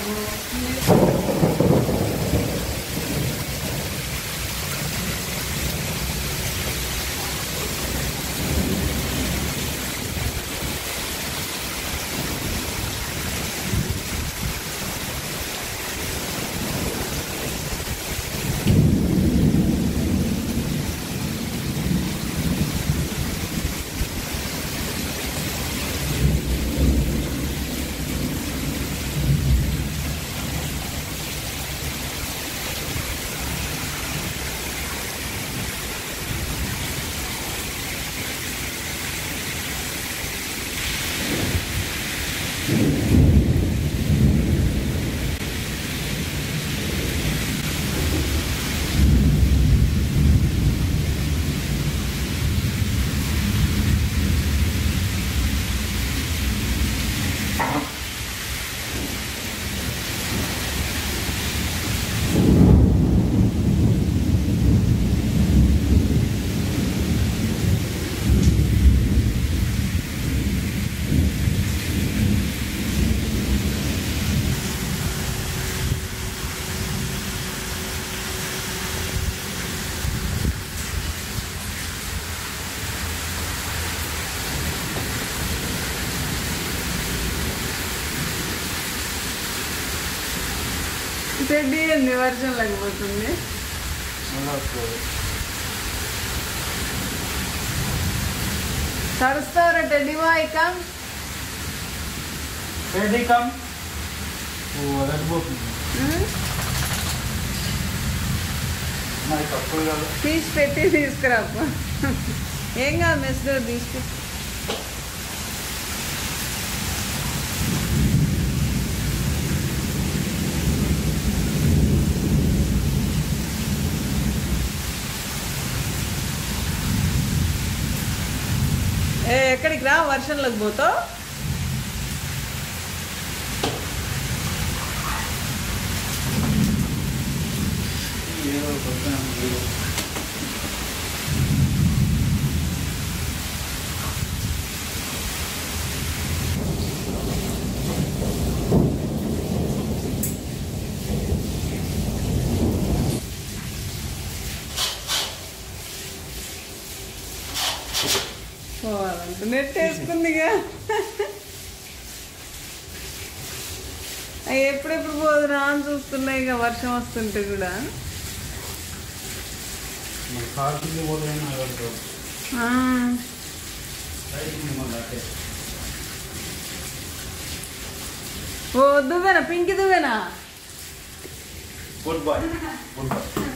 చెడ్డీ ఎన్ని వర్షం లేకపోతుంది తడుస్తావురా teddy boy come ready come ఓ అదడిపోతుంది మరి తక్కువ కాదు తీసి పెట్టి తీసుకురాప ఏం కాదు మెస్లో తీసుకు ఏ ఎక్కడికి రా వర్షంలోకి పోతావు ఏదో పొద్దున మీరు పోవాలంట నెట్ వేసుకుందిగా అవి ఎప్పుడెప్పుడు పోదురా అని చూస్తున్నాయి ఇక వర్షం వస్తుంటే కూడా మన కార్తీక పోదైనా ఆ, ఓ దువ్వెనా పింకి దువ్వెనా గుడ్ బాయ్ గుడ్ బాయ్